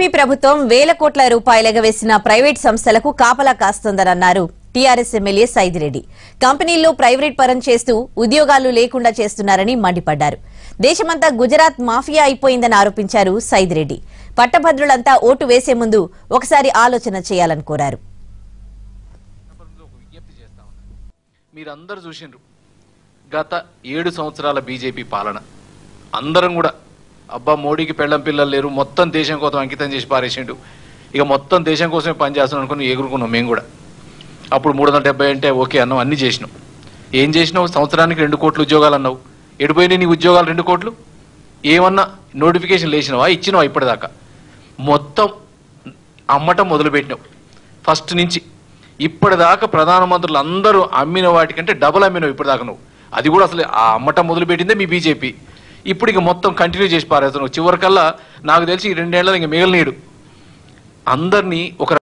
BJP ప్రభుత్వం వేల కోట్ల రూపాయలు ఎగవేసిన ప్రైవేట్ సంస్థలకు కాపలా కాస్తోందన్నారు టీఆర్ఎస్ ఎమ్మెల్యే సైదిరెడ్డి కంపెనీల్లో ప్రైవేట్ పరం చేస్తూ ఉద్యోగాలు లేకుండా చేస్తున్నారని మండిపడ్డారు దేశమంతా గుజరాత్ మాఫియా అయిపోయిందని ఆరోపించారు సైదిరెడ్డి పట్టభద్రులంతా ఓటు వేసే ముందు ఒకసారి ఆలోచన చేయాలని కోరారు సందర్భంలో ఒక విజ్ఞప్తి చేస్తా ఉన్నాను మీరందరూ చూసిండ్రు గత ఏడు సంవత్సరాల బీజేపీ పాలన అందరం కూడా అబ్బా మోడీకి పెళ్ళం పిల్లలు లేరు మొత్తం దేశం కోసం అంకితం చేసి పారేసిండు ఇక మొత్తం దేశం కోసమే పనిచేస్తున్నాం అనుకుని ఎగురుకున్నాం మేము కూడా అప్పుడు మూడు వందల డెబ్బై అంటే ఓకే అన్నాం అన్ని చేసినాం ఏం చేసినావు సంవత్సరానికి రెండు కోట్ల ఉద్యోగాలు అన్నావు ఎడిపోయినాయి నీ ఉద్యోగాలు రెండు కోట్లు ఏమన్నా నోటిఫికేషన్ లేచినావా ఇచ్చినావా ఇప్పటిదాకా మొత్తం అమ్మటం మొదలుపెట్టినావు ఫస్ట్ నుంచి ఇప్పటిదాకా ప్రధానమంత్రులు అందరూ అమ్మిన వాటికంటే డబుల్ అమ్మినావు ఇప్పటిదాకా నువ్వు అది కూడా అసలు ఆ అమ్మటం మొదలుపెట్టిందే మీ బీజేపీ ఇప్పుడు ఇక మొత్తం కంటిన్యూ చేసి పారేస్తున్నావు చివరికల్లా నాకు తెలిసి ఈ రెండేళ్లలో ఇంక మిగలనీడు అందరినీ ఒక